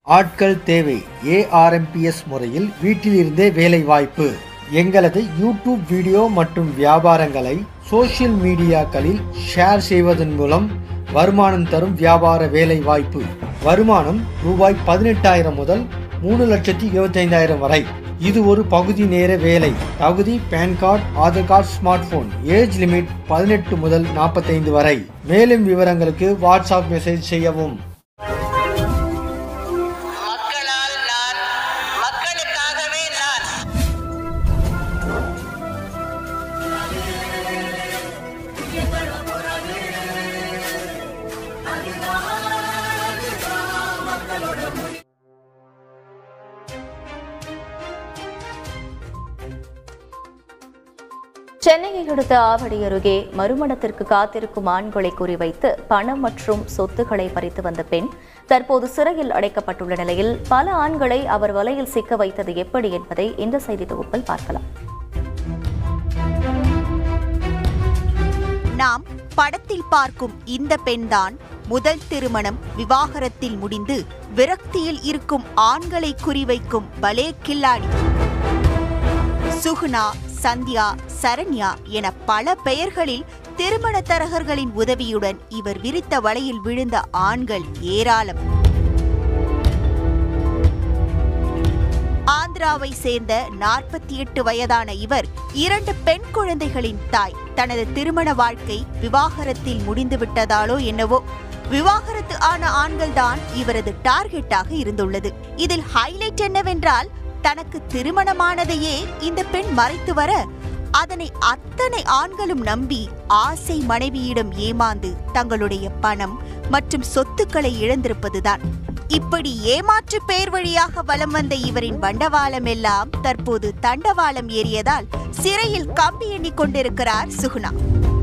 ஆட்கள் தேவை ஏஆர்எம்பிஎஸ் முறையில் வீட்டிலிருந்தே வேலை வாய்ப்பு எங்களது யூடியூப் வீடியோ மற்றும் வியாபாரங்களை சோஷியல் மீடியாக்களில் ஷேர் செய்வதன் மூலம் வருமானம் தரும் வியாபார வேலை வாய்ப்பு வருமானம் ரூபாய் பதினெட்டாயிரம் முதல் மூணு லட்சத்தி இருபத்தைந்தாயிரம் வரை இது ஒரு பகுதி நேர வேலை தகுதி pan card Aadhaar card smart phone age limit பதினெட்டு முதல் நாற்பத்தைந்து வரை மேலும் விவரங்களுக்கு வாட்ஸ்அப் மெசேஜ் செய்யவும் மக்களால் நான் மக்களுக்காகவே நான் சென்னையை அடுத்த ஆவடி அருகே மறுமணத்திற்கு காத்திருக்கும் ஆண்களை குறிவைத்து பணம் மற்றும் சொத்துக்களை பறித்து வந்த பெண் தற்போது சிறையில் அடைக்கப்பட்டுள்ள நிலையில் பல ஆண்களை அவர் வலையில் சிக்க வைத்தது எப்படி என்பதை இந்த செய்தி தொகுப்பில் பார்க்கலாம் நாம் படத்தில் பார்க்கும் இந்த பெண்தான் முதல் திருமணம் விவாகரத்தில் முடிந்து விரக்தியில் இருக்கும் ஆண்களை குறிவைக்கும் பலே கில்லாடி சுகுணா சந்தியா சரண்யா என பல பெயர்களில் திருமண தரகர்களின் உதவியுடன் இவர் விரித்த வலையில் விழுந்த ஆண்கள் ஏராளம் ஆந்திராவை சேர்ந்த நாற்பத்தி எட்டு வயதான இவர் இரண்டு பெண் குழந்தைகளின் தாய் தனது திருமண வாழ்க்கை விவாகரத்தில் முடிந்துவிட்டதாலோ என்னவோ விவாகரத்து ஆன ஆண்கள்தான் இவரது டார்கெட்டாக இருந்துள்ளது இதில் ஹைலைட் என்னவென்றால் தனக்கு திருமணமானதையே இந்த பெண் மறைத்து வர அதனை அத்தனை ஆண்களும் நம்பி ஆசை மனைவியிடம் ஏமாந்து தங்களுடைய பணம் மற்றும் சொத்துக்களை இழந்திருப்பதுதான் இப்படி ஏமாற்று பேர் வழியாக வலம் வந்த இவரின் பண்டவாளம் எல்லாம் தற்போது தண்டவாளம் ஏறியதால் சிறையில் கம்பி எண்ணிக் கொண்டிருக்கிறார் சுகுணா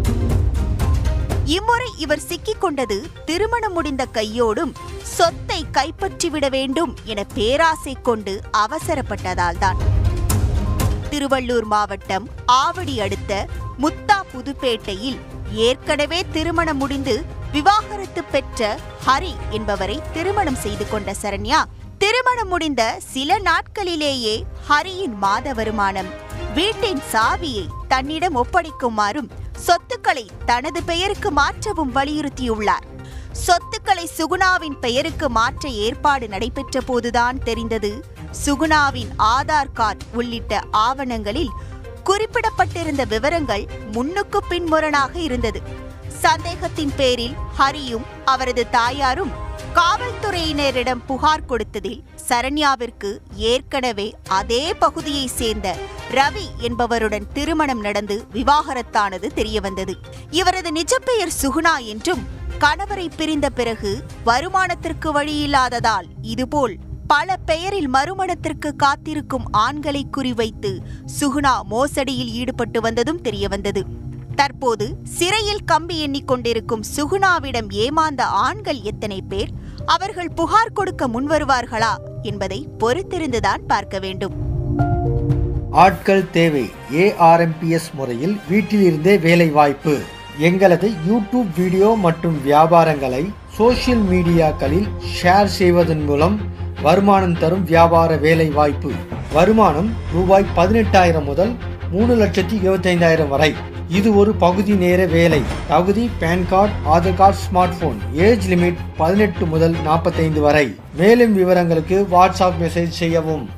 இம்முறை இவர் சிக்கிக் கொண்டது திருமணம் முடிந்த கையோடும் சொத்தை கைப்பற்றிவிட வேண்டும் என பேராசை கொண்டு அவசரப்பட்டதால்தான் திருவள்ளூர் மாவட்டம் ஆவடி அடுத்த முத்தா புதுப்பேட்டையில் ஏற்கனவே திருமணம் முடிந்து விவாகரத்து பெற்ற ஹரி என்பவரை திருமணம் செய்து கொண்ட சரண்யா திருமணம் முடிந்த சில நாட்களிலேயே ஹரியின் மாத வருமானம் வீட்டின் சாவியை தன்னிடம் ஒப்படைக்குமாறும் சொத்துக்களை தனது பெயருக்கு மாற்றவும் வலியுறுத்தியுள்ளார் சொத்துக்களை சுகுணாவின் பெயருக்கு மாற்ற ஏற்பாடு நடைபெற்ற போதுதான் தெரிந்தது சுகுணாவின் ஆதார் கார்டு உள்ளிட்ட ஆவணங்களில் குறிப்பிடப்பட்டிருந்த விவரங்கள் முன்னுக்கு பின்முரணாக இருந்தது சந்தேகத்தின் பேரில் ஹரியும் அவரது தாயாரும் காவல்துறையினரிடம் புகார் கொடுத்ததில் சரண்யாவிற்கு ஏற்கனவே அதே பகுதியைச் சேர்ந்த ரவி என்பவருடன் திருமணம் நடந்து விவாகரத்தானது தெரியவந்தது இவரது நிஜ பெயர் சுகுணா என்றும் கணவரை பிரிந்த பிறகு வருமானத்திற்கு வழியில்லாததால் இதுபோல் பல பெயரில் மறுமணத்திற்கு காத்திருக்கும் ஆண்களை குறிவைத்து சுகுணா மோசடியில் ஈடுபட்டு வந்ததும் தெரியவந்தது தற்போது சிறையில் கம்பி எண்ணிக் கொண்டிருக்கும் சுகுணாவிடம் ஏமாந்த ஆண்கள் எத்தனை பேர் அவர்கள் புகார் கொடுக்க முன்வருவார்களா என்பதை பொறுத்திருந்துதான் பார்க்க வேண்டும் ஆட்கள் தேவை ஏஆர்எம்பிஎஸ் முறையில் வீட்டிலிருந்தே வேலை வாய்ப்பு எங்களது யூடியூப் வீடியோ மற்றும் வியாபாரங்களை சோஷியல் மீடியாக்களில் ஷேர் செய்வதன் மூலம் வருமானம் தரும் வியாபார வேலை வாய்ப்பு வருமானம் ரூபாய் பதினெட்டாயிரம் முதல் மூணு லட்சத்தி இருபத்தைந்தாயிரம் வரை இது ஒரு பகுதி நேர வேலை தகுதி pan card Aadhaar card smart phone age limit பதினெட்டு முதல் நாற்பத்தைந்து வரை மேலும் விவரங்களுக்கு வாட்ஸ்அப் மெசேஜ் செய்யவும்